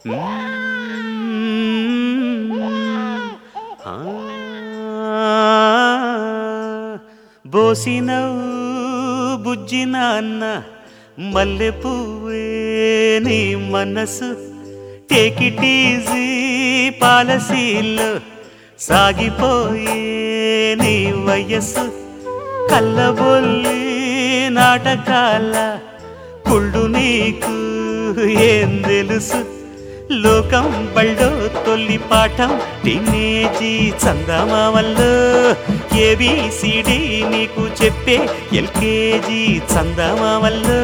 ఆ, బోసినవు బుజ్జి నాన్న మల్లె పువ్వే నీ మనసు టేక్ ఇట్ ఈజీ పాలసీలో సాగిపోయే నీ వయస్సు కళ్ళబొల్లి నాటకాల కుళ్ళు నీకు ఏం తెలుసు లోకం బళ్ళో తొల్లి పాఠం టీనేజీ చందమామల్లో ఏబిసిడి నీకు చెప్పే ఎల్కేజీ చందమామల్లో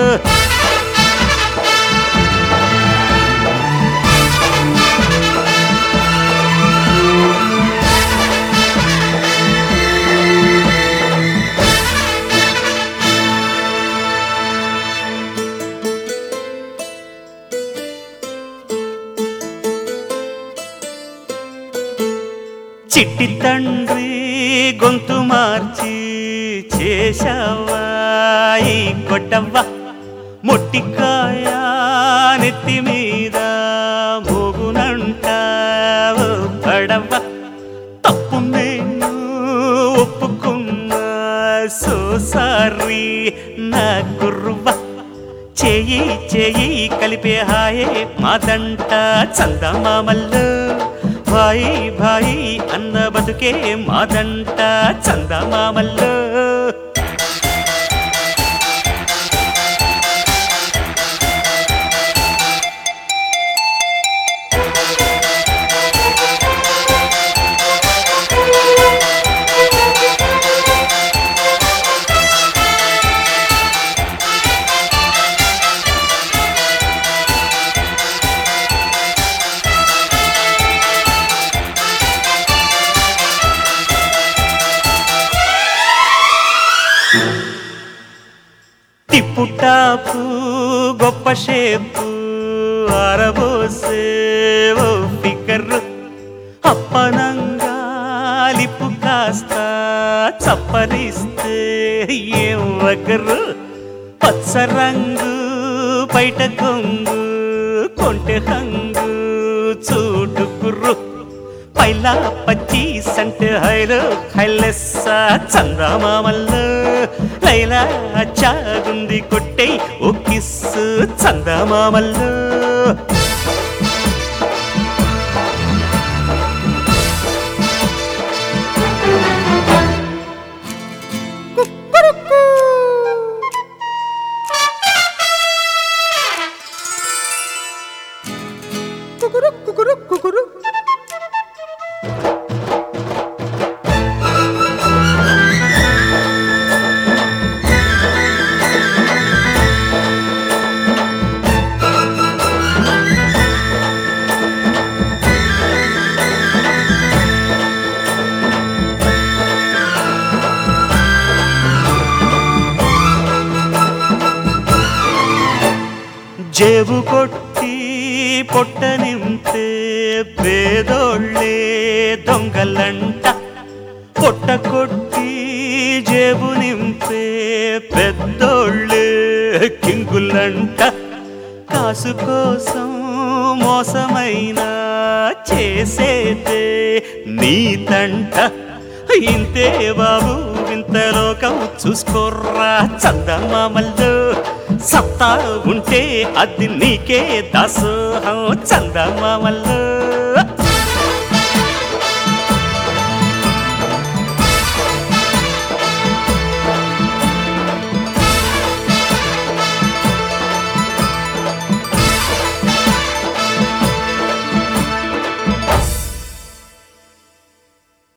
చిట్టి తండ్రి గొంతు మార్చి చేశావా ఈ కొట్టవ్వ మొట్టికాయ నెత్తి మీద మోగునంట ఓ పడవ్వ తప్పు నేను ఒప్పుకున్నా సో సారీ నా గుర్రువ్వ చేయి చేయి కలిపే హాయే మాదంట చందమామల్లో భాయి భాయి అన్న బతుకే మాదంట చందమామల్లో తిప్పుటాపు గొప్ప షేపు ఆరబోసే ఓ ఫికర్ అప్పనంగా లిప్పు కాస్త చప్పరిస్తే ఏం వగరు పచ్చ రంగు బయట కొంగు కొంటె హంగు చూడుకుర్రు పైలా పచ్చి సంటే హైలో హైలెస్స చందమామల్లో లైలా చాగుంది కొట్టై ఓ కిస్సు చందమామల్లో కుకురు కుకురు కుకురు జేబు కొట్టి పొట్ట నింపే పేదోళ్ళే దొంగలంట పొట్ట కొట్టి జేబు నింపే పెద్దోళ్ళే కింగులంట కాసు కోసం మోసమైన చేసేదే నీతంట ఇంతే బాబు వింత లోకం చూసుకోర్రా చందమామల్లో సత్తా ఉంటే అది నీకే దాసోహం చందమామల్లో